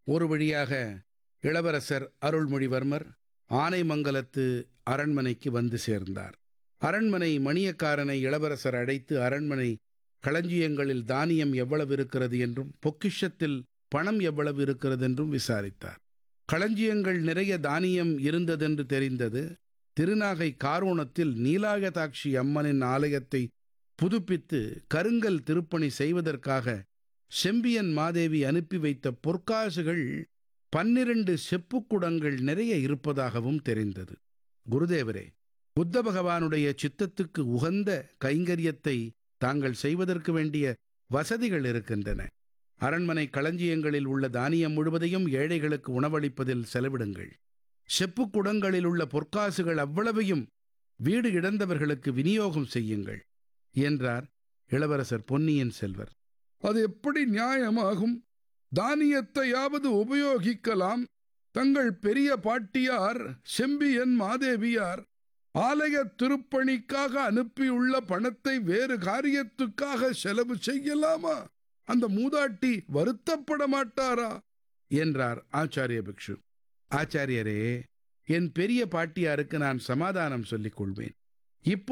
ஒரு வழியாக இளவரசர் அருள்மொழிவர்மர் ஆனைமங்கலத்து அரண்மனைக்கு வந்து சேர்ந்தார் அரண்மனை மணியக்காரனை இளவரசர் அழைத்து அரண்மனை களஞ்சியங்களில் தானியம் எவ்வளவு இருக்கிறது என்றும் பொக்கிஷத்தில் பணம் எவ்வளவு இருக்கிறது என்றும் விசாரித்தார் களஞ்சியங்கள் நிறைய தானியம் இருந்ததென்று தெரிந்தது திருநாகை காரோணத்தில் நீலாயதாட்சி அம்மனின் ஆலயத்தை புதுப்பித்து கருங்கல் திருப்பணி செய்வதற்காக செம்பியன் மாதேவி அனுப்பி வைத்த பொற்காசுகள் பன்னிரண்டு செப்புக்குடங்கள் நிறைய இருப்பதாகவும் தெரிந்தது குருதேவரே புத்த பகவானுடைய சித்தத்துக்கு உகந்த கைங்கரியத்தை தாங்கள் செய்வதற்கு வேண்டிய வசதிகள் இருக்கின்றன அரண்மனை களஞ்சியங்களில் உள்ள தானியம் முழுவதையும் ஏழைகளுக்கு உணவளிப்பதில் செலவிடுங்கள் செப்புக்குடங்களில் உள்ள பொற்காசுகள் அவ்வளவையும் வீடு இழந்தவர்களுக்கு விநியோகம் செய்யுங்கள் என்றார் இளவரசர் பொன்னியின் செல்வர் அது எப்படி நியாயமாகும் தானியத்தையாவது உபயோகிக்கலாம் தங்கள் பெரிய பாட்டியார் செம்பியன் மாதேவியார் ஆலய திருப்பணிக்காக அனுப்பியுள்ள பணத்தை வேறு காரியத்துக்காக செலவு செய்யலாமா அந்த மூதாட்டி வருத்தப்பட மாட்டாரா என்றார் ஆச்சாரிய பிக்ஷு ஆச்சாரியரே என் பெரிய பாட்டியாருக்கு நான் சமாதானம் சொல்லிக் கொள்வேன் இப்போ